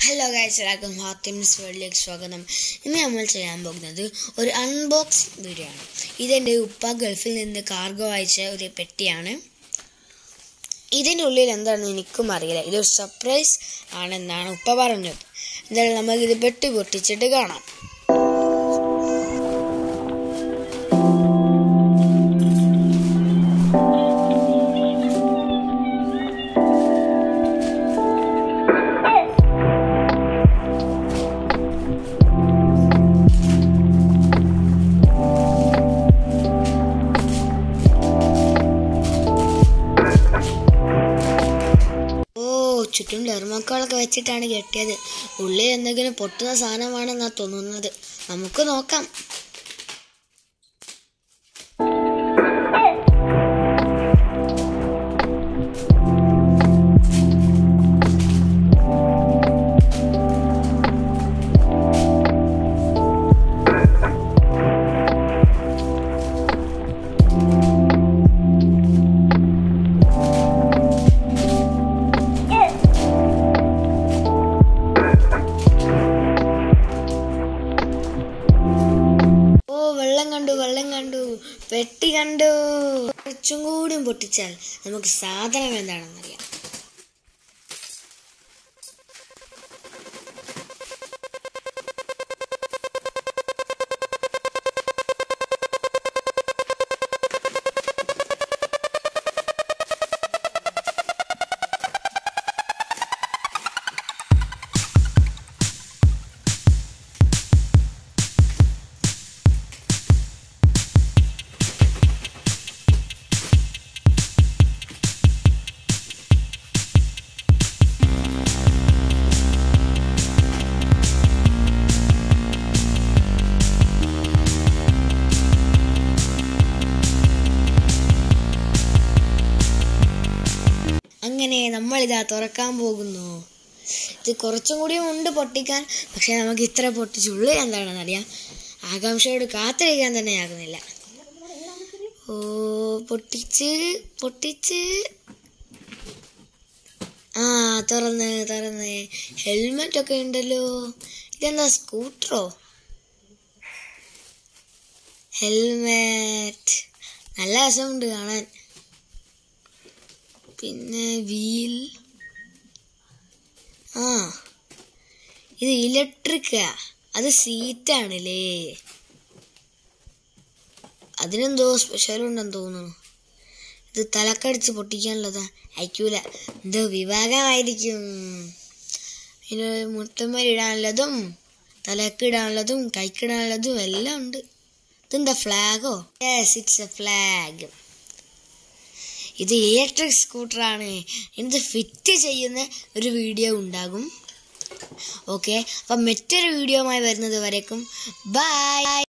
hello guys എല്ലാവർക്കും ഹാത്തിംസ് വേൾഡിലേക്ക് സ്വാഗതം ഇന്ന് നമ്മൾ ചെയ്യാൻ പോകുന്നത് ഒരു അൺബോക്സിംഗ് വീഡിയോ ആണ് ഇതെൻ്റെ ഉപ്പ ഗൾഫിൽ നിന്ന് കാർഗോ അയച്ച ഒരു പെട്ടിയാണ് ഇതിൻ്റെ ഉള്ളിൽ എന്താണെന്ന് എനിക്കും അറിയില്ല ഇതൊരു സർപ്രൈസ് ആണെന്നാണ് ഉപ്പ പറഞ്ഞത് എന്തായാലും നമുക്കിത് പെട്ടി പൊട്ടിച്ചിട്ട് കാണാം ഓ ചുറ്റും ഡെർമക്കോളൊക്കെ വെച്ചിട്ടാണ് കെട്ടിയത് ഉള്ളിൽ എന്തെങ്കിലും പൊട്ടുന്ന സാധനമാണെന്നാ തോന്നുന്നത് നമുക്ക് നോക്കാം ഓ വെള്ളം കണ്ടു വെള്ളം കണ്ടു പെട്ടി കണ്ടു കുറച്ചും കൂടിയും പൊട്ടിച്ചാൽ നമുക്ക് സാധനം എന്താണെന്ന് അറിയാം അങ്ങനെ നമ്മളിതാ തുറക്കാൻ പോകുന്നു ഇത് കുറച്ചും കൂടിയും ഉണ്ട് പൊട്ടിക്കാൻ പക്ഷെ നമുക്ക് ഇത്ര പൊട്ടിച്ചുള്ളൂ എന്താണെന്ന് അറിയാം ആകാംക്ഷയോട് കാത്തിരിക്കാൻ തന്നെ ആകുന്നില്ല ഓ പൊട്ടിച്ച് പൊട്ടിച്ച് ആ തുറന്ന് തുറന്ന് ഹെൽമെറ്റ് ഒക്കെ ഉണ്ടല്ലോ ഇതെന്താ സ്കൂട്ടറോ ഹെൽമെറ്റ് നല്ല രസമുണ്ട് കാണാൻ പിന്നെ വീൽ ആ ഇത് ഇലക്ട്രിക്കാ അത് സീറ്റാണല്ലേ അതിനെന്തോ സ്പെഷ്യൽ ഉണ്ടെന്ന് തോന്നുന്നു ഇത് തലക്കടിച്ച് പൊട്ടിക്കാനുള്ളതാ അയക്കൂല എന്തോ വിഭാഗമായിരിക്കും പിന്നെ മുട്ടന്മാരിടാനുള്ളതും തലക്കിടാനുള്ളതും കൈക്കിടാനുള്ളതും എല്ലാം ഉണ്ട് ഇതെന്താ ഫ്ലാഗോ യെസ് ഇറ്റ്സ് എ ഫ്ലാഗ് ഇത് ഇലക്ട്രിക് സ്കൂട്ടറാണ് ഇത് ഫിറ്റ് ചെയ്യുന്ന ഒരു വീഡിയോ ഉണ്ടാകും ഓക്കെ അപ്പം മറ്റൊരു വീഡിയോയുമായി വരുന്നത് വരേക്കും ബൈ